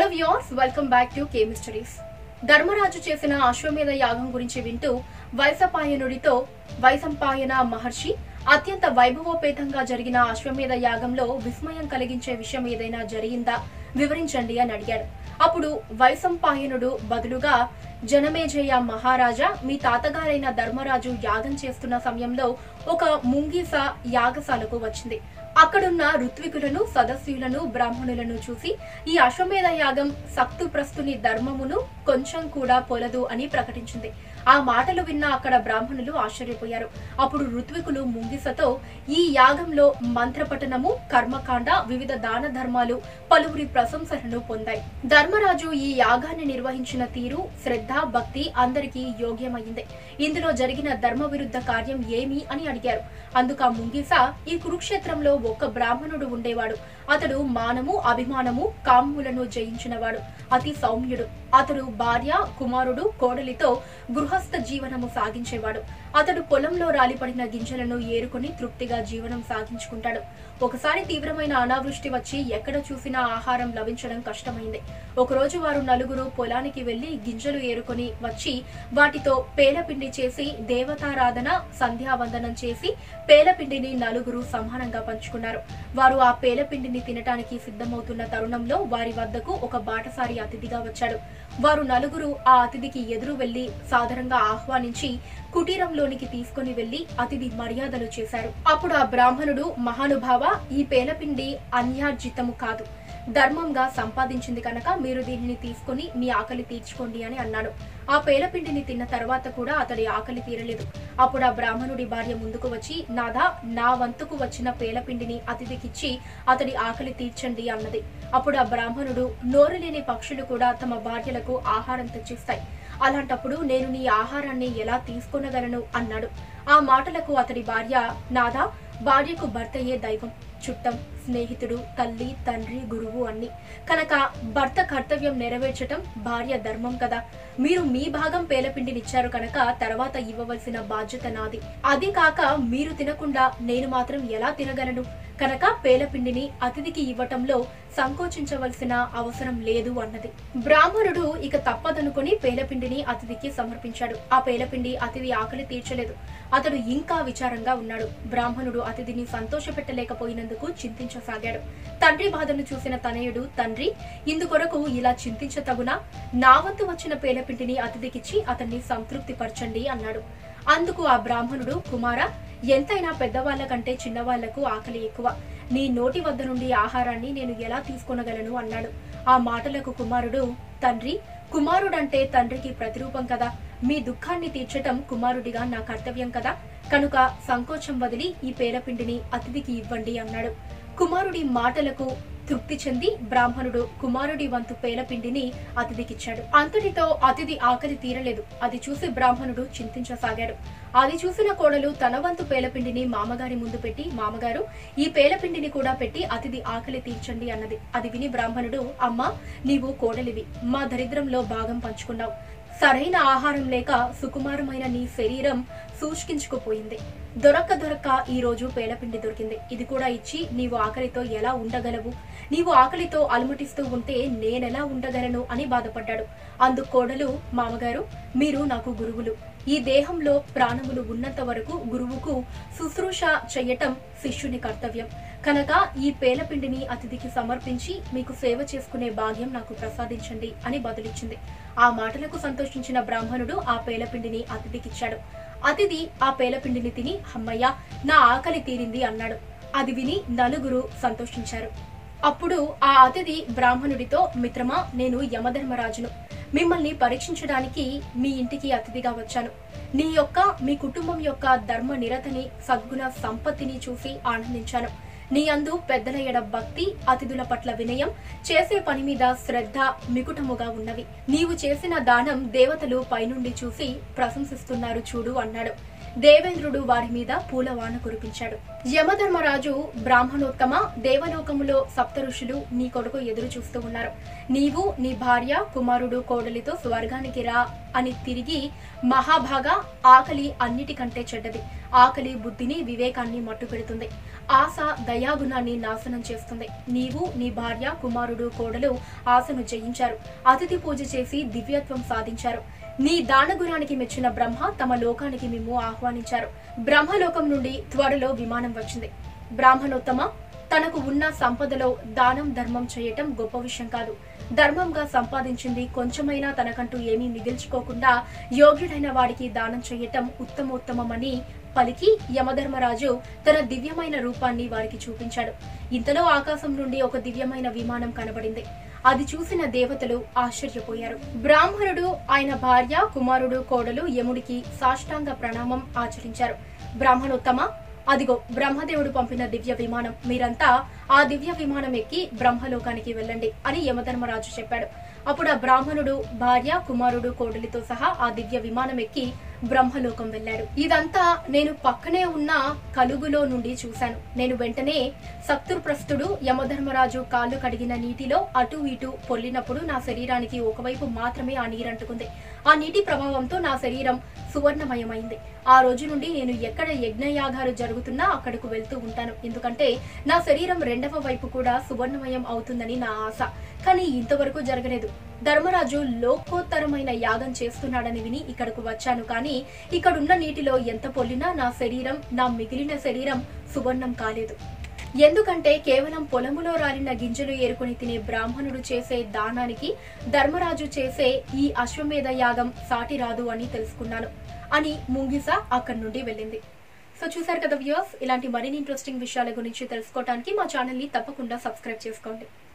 hello viewers welcome back to K mysteries Dharmaraju చేసిన అశ్వమేధ యాగం గురించి వింటూ వైసపాయనుడితో వైసంపాయన మహర్షి అత్యంత వైభవోపేతంగా జరిగిన అశ్వమేధ యాగంలో విస్మయం కలిగించే విషయం ఏదైనా జరిగిందా వివరించండి అని అడిగాడు అప్పుడు వైసంపాయనుడు బదులుగా జనమేజయ మహారాజా మీ తాతగారైన ధర్మరాజు యాగం చేస్తున్న సమయంలో ఒక ముంగీస యాగశాలకు వచ్చింది అక్కడున్న ఋత్వికులను సదస్యులను బ్రాహ్మణులను చూసి ఈ అశ్వమేధ యాగం సక్తుప్రస్తుని ధర్మమును కొంచెం కూడా పొలదు అని ప్రకటించింది ఆ మాటలు విన్న అక్కడ బ్రాహ్మణులు ఆశ్చర్యపోయారు అప్పుడు ఋత్వికులు ముంగిసతో ఈ యాగంలో మంత్రపఠనము కర్మకాండ వివిధ దాన ధర్మాలు పలువురి ప్రశంసలను పొందాయి ధర్మరాజు ఈ యాగాన్ని నిర్వహించిన తీరు శ్రద్ధ భక్తి అందరికీ యోగ్యమైంది ఇందులో జరిగిన ధర్మ విరుద్ధ కార్యం ఏమి అని అడిగారు అందుకు ఆ ముంగిస ఈ కురుక్షేత్రంలో ఒక్క బ్రాహ్మణుడు ఉండేవాడు అతడు మానము అభిమానము కామ్ములను జయించినవాడు అతి సౌమ్యుడు అతడు భార్య కుమారుడు కోడలితో గృహస్థ జీవనము సాగించేవాడు అతడు పొలంలో రాలిపడిన గింజలను ఏరుకొని తృప్తిగా జీవనం సాగించుకుంటాడు ఒకసారి తీవ్రమైన అనావృష్టి వచ్చి ఎక్కడ చూసినా ఆహారం లభించడం కష్టమైంది ఒకరోజు వారు నలుగురు పొలానికి వెళ్లి గింజలు ఏరుకొని వచ్చి వాటితో పేలపిండి చేసి దేవతారాధన సంధ్యావందనం చేసి పేలపిండిని నలుగురు సమానంగా పంచుకున్నారు వారు ఆ పేలపిండిని తినటానికి సిద్ధమవుతున్న తరుణంలో వారి వద్దకు ఒక బాటసారి అతిథిగా వచ్చాడు వారు నలుగురు ఆ అతిథికి ఎదురు వెళ్లి సాదరంగా ఆహ్వానించి కుటీరంలోనికి తీసుకుని వెళ్లి అతిథి మర్యాదలు చేశారు అప్పుడు ఆ బ్రాహ్మణుడు మహానుభావ ఈ పేలపిండి అన్యార్జితము కాదు ధర్మంగా సంపాదించింది కనుక మీరు దీనిని తీసుకుని మీ ఆకలి తీర్చుకోండి అని అన్నాడు ఆ పేలపిండిని తిన్న తర్వాత కూడా అతడి ఆకలి తీరలేదు అప్పుడు ఆ బ్రాహ్మణుడి భార్య ముందుకు వచ్చి నాదా నా వంతుకు వచ్చిన పేలపిండిని అతిథికిచ్చి అతడి ఆకలి తీర్చండి అన్నది అప్పుడు ఆ బ్రాహ్మణుడు నోరు లేని పక్షులు కూడా తమ భార్యలకు ఆహారం తెచ్చిస్తాయి అలాంటప్పుడు నేను నీ ఆహారాన్ని ఎలా తీసుకొనగలను అన్నాడు ఆ మాటలకు అతడి భార్య నాదా భార్యకు భర్తయే దైవం చుట్టం స్నేహితుడు తల్లి తండ్రి గురువు అన్ని కనుక భర్త కర్తవ్యం నెరవేర్చటం భార్య ధర్మం కదా మీరు మీ భాగం పేలపిండినిచ్చారు కనుక తర్వాత ఇవ్వవలసిన బాధ్యత నాది అది కాక మీరు తినకుండా నేను మాత్రం ఎలా తినగలను కనుక పేలపిండిని అతిథికి ఇవ్వటంలో సంకోచించవలసిన అవసరం లేదు అన్నది బ్రాహ్మణుడు ఇక తప్పదనుకుని పేలపిండిని అతిథికి సమర్పించాడు ఆ పేలపిండి అతిథి ఆకలి తీర్చలేదు అతడు ఇంకా విచారంగా ఉన్నాడు బ్రాహ్మణుడు అతిథిని సంతోషపెట్టలేకపోయినందుకు చింతించసాగాడు తండ్రి బాధను చూసిన తనయుడు తండ్రి ఇందుకొరకు ఇలా చింతించతగునా నా వంతు వచ్చిన పేలపిండిని అతిథికిచ్చి అతన్ని సంతృప్తి పరచండి అన్నాడు అందుకు ఆ బ్రాహ్మణుడు కుమార ఎంతైనా పెద్దవాళ్ల కంటే చిన్నవాళ్లకు ఆకలి ఎక్కువ నీ నోటి వద్ద నుండి ఆహారాన్ని నేను ఎలా తీసుకొనగలను అన్నాడు ఆ మాటలకు కుమారుడు తండ్రి కుమారుడంటే తండ్రికి ప్రతిరూపం కదా మీ దుఃఖాన్ని తీర్చటం కుమారుడిగా నా కర్తవ్యం కదా కనుక సంకోచం వదిలి ఈ పేలపిండిని అతిథికి ఇవ్వండి అన్నాడు కుమారుడి మాటలకు తృప్తి చెంది బ్రాహ్మణుడు కుమారుడి వంతు పేలపిండిని అతిథికిచ్చాడు అంతటితో అతిథి ఆకలి తీరలేదు అది చూసి బ్రాహ్మణుడు చింతించసాగాడు అది చూసిన కోడలు తన వంతు పేలపిండిని మామగారి ముందు పెట్టి మామగారు ఈ పేలపిండిని కూడా పెట్టి అతిథి ఆకలి తీర్చండి అన్నది అది విని బ్రాహ్మణుడు అమ్మా నీవు కోడలివి మా దరిద్రంలో భాగం పంచుకున్నావు సరైన ఆహారం లేక సుకుమారమైన నీ శరీరం శూష్కించుకుపోయింది దొరక్క దొరక్క ఈ రోజు పేలపిండి దొరికింది ఇది కూడా ఇచ్చి నీవు ఆకలితో ఎలా ఉండగలవు నీవు ఆకలితో అలుమటిస్తూ ఉంటే నేనెలా ఉండగలను అని బాధపడ్డాడు అందు కోడలు మామగారు మీరు నాకు గురువులు ఈ దేహంలో ప్రాణములు ఉన్నంత వరకు గురువుకు శుశ్రూష చెయ్యటం శిష్యుని కర్తవ్యం కనుక ఈ పేలపిండిని అతిథికి సమర్పించి మీకు సేవ చేసుకునే భాగ్యం నాకు ప్రసాదించండి అని బదులిచ్చింది ఆ మాటలకు సంతోషించిన బ్రాహ్మణుడు ఆ పేలపిండిని అతిథికిచ్చాడు అతిథి ఆ పేలపిండిని తిని అమ్మయ్య నా ఆకలి తీరింది అన్నాడు అది విని నలుగురు సంతోషించారు అప్పుడు ఆ అతిథి బ్రాహ్మణుడితో మిత్రమా నేను యమధర్మరాజును మిమ్మల్ని పరీక్షించడానికి మీ ఇంటికి అతిథిగా వచ్చాను నీ యొక్క మీ కుటుంబం యొక్క ధర్మ నిరతని సద్గుణ సంపత్తిని చూసి ఆనందించాను నీ అందు పెద్దల ఎడ భక్తి అతిథుల పట్ల వినయం చేసే పని మీద శ్రద్ధ మికుటముగా ఉన్నవి నీవు చేసిన దానం దేవతలు పైనుండి చూసి ప్రశంసిస్తున్నారు చూడు అన్నాడు దేవేంద్రుడు వారి మీద పూలవాన కురిపించాడు యమధర్మరాజు బ్రాహ్మణోత్తమ దేవలోకములో సప్త ఋషులు నీ కొడుకు ఎదురు చూస్తూ ఉన్నారు నీవు నీ భార్య కుమారుడు కోడలితో స్వర్గానికి రా అని తిరిగి మహాభాగా ఆకలి అన్నిటికంటే చెడ్డది ఆకలి బుద్ధిని వివేకాన్ని మట్టుపెడుతుంది ఆశ దయాగుణాన్ని నాశనం చేస్తుంది నీవు నీ భార్య కుమారుడు కోడలు ఆశను జయించారు అతిథి పూజ చేసి దివ్యత్వం సాధించారు నీ దానగుణానికి మెచ్చిన బ్రహ్మ తమ లోకానికి మేము ఆహ్వానించారు బ్రహ్మలోకం నుండి త్వరలో విమానం వచ్చింది బ్రాహ్మణోత్తమ తనకు ఉన్న సంపదలో దానం ధర్మం చేయటం గొప్ప విషయం కాదు ధర్మంగా సంపాదించింది కొంచెమైనా తనకంటూ ఏమీ మిగిల్చుకోకుండా యోగ్యుడైన వాడికి దానం చేయటం ఉత్తమోత్తమమని పలికి యమధర్మరాజు తన దివ్యమైన రూపాన్ని వారికి చూపించాడు ఇంతలో ఆకాశం నుండి ఒక దివ్యమైన విమానం కనబడింది అది చూసిన దేవతలు ఆశ్చర్యపోయారు బ్రాహ్మణుడు ఆయన భార్య కుమారుడు కోడలు యముడికి సాష్టాంగ ప్రణామం ఆచరించారు బ్రాహ్మణోత్తమ అదిగో బ్రహ్మదేవుడు పంపిన దివ్య విమానం మీరంతా ఆ దివ్య విమానం ఎక్కి బ్రహ్మలోకానికి వెళ్ళండి అని యమధర్మరాజు చెప్పాడు అప్పుడు ఆ బ్రాహ్మణుడు భార్య కుమారుడు కోడలితో సహా ఆ దివ్య విమానం ఎక్కి బ్రహ్మలోకం వెళ్ళాడు ఇదంతా నేను పక్కనే ఉన్న కలుగులో నుండి చూశాను నేను వెంటనే సక్తుర్ప్రస్తుడు యమధర్మరాజు కాళ్ళు కడిగిన నీటిలో అటు ఇటు పొల్లినప్పుడు నా శరీరానికి ఒకవైపు మాత్రమే ఆ నీరంటుకుంది ఆ నీటి ప్రభావంతో నా శరీరం సువర్ణమయమైంది ఆ రోజు నుండి నేను ఎక్కడ యజ్ఞయాగాలు జరుగుతున్నా అక్కడకు వెళ్తూ ఉంటాను ఎందుకంటే నా శరీరం రెండవ వైపు కూడా సువర్ణమయం అవుతుందని నా ఆశ కానీ ఇంతవరకు జరగలేదు ధర్మరాజు లోకోత్తరమైన యాగం చేస్తున్నాడని విని ఇక్కడకు వచ్చాను కానీ ఇక్కడున్న నీటిలో ఎంత పొల్లినా నా శరీరం నా మిగిలిన శరీరం సువర్ణం కాలేదు ఎందుకంటే కేవలం పొలములో రాలిన గింజలు ఏరుకొని తినే బ్రాహ్మణుడు చేసే దానానికి ధర్మరాజు చేసే ఈ అశ్వమేధ యాగం సాటి రాదు అని తెలుసుకున్నాను అని ముంగిస అక్కడి నుండి వెళ్ళింది సో చూసారు కదా వ్యూవర్స్ ఇలాంటి మరిన్ని ఇంట్రెస్టింగ్ విషయాల గురించి తెలుసుకోవడానికి మా ఛానల్ ని తప్పకుండా సబ్స్క్రైబ్ చేసుకోండి